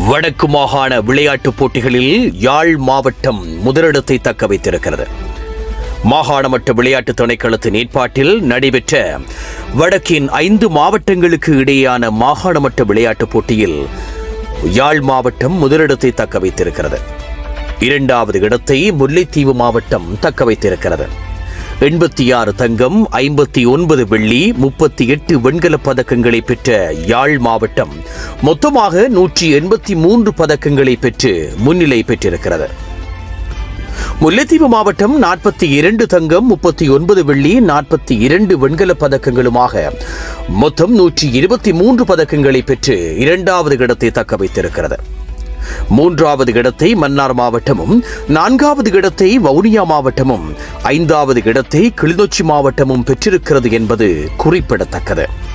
வடக்கு மாகாண விளையாட்டுப் போட்டிகளில் யாழ் மாவட்டம் முதலிடத்தை தக்க வைத்திருக்கிறது மாகாண மட்ட விளையாட்டு திணைக்களத்தின் ஏற்பாட்டில் நடைபெற்ற வடக்கின் ஐந்து மாவட்டங்களுக்கு இடையேயான மாகாண மட்ட விளையாட்டுப் போட்டியில் யாழ் மாவட்டம் முதலிடத்தை தக்க வைத்திருக்கிறது இரண்டாவது இடத்தை முல்லைத்தீவு மாவட்டம் தக்க வைத்திருக்கிறது எண்பத்தி ஆறு தங்கம் ஐம்பத்தி ஒன்பது வெள்ளி முப்பத்தி எட்டு வெண்கலப் பதக்கங்களை பெற்ற யாழ் மாவட்டம் மொத்தமாக நூற்றி எண்பத்தி மூன்று பதக்கங்களை பெற்று முன்னிலை பெற்றிருக்கிறது முல்லைத்தீவு மாவட்டம் நாற்பத்தி இரண்டு தங்கம் முப்பத்தி ஒன்பது வெள்ளி நாற்பத்தி இரண்டு வெண்கலப் பதக்கங்களுமாக மொத்தம் நூற்றி இருபத்தி மூன்று பதக்கங்களை பெற்று இரண்டாவது இடத்தை தக்க வைத்திருக்கிறது மூன்றாவது இடத்தை மன்னார் மாவட்டமும் நான்காவது இடத்தை வவுனியா மாவட்டமும் ஐந்தாவது இடத்தை கிளிநொச்சி மாவட்டமும் பெற்றிருக்கிறது என்பது குறிப்பிடத்தக்கது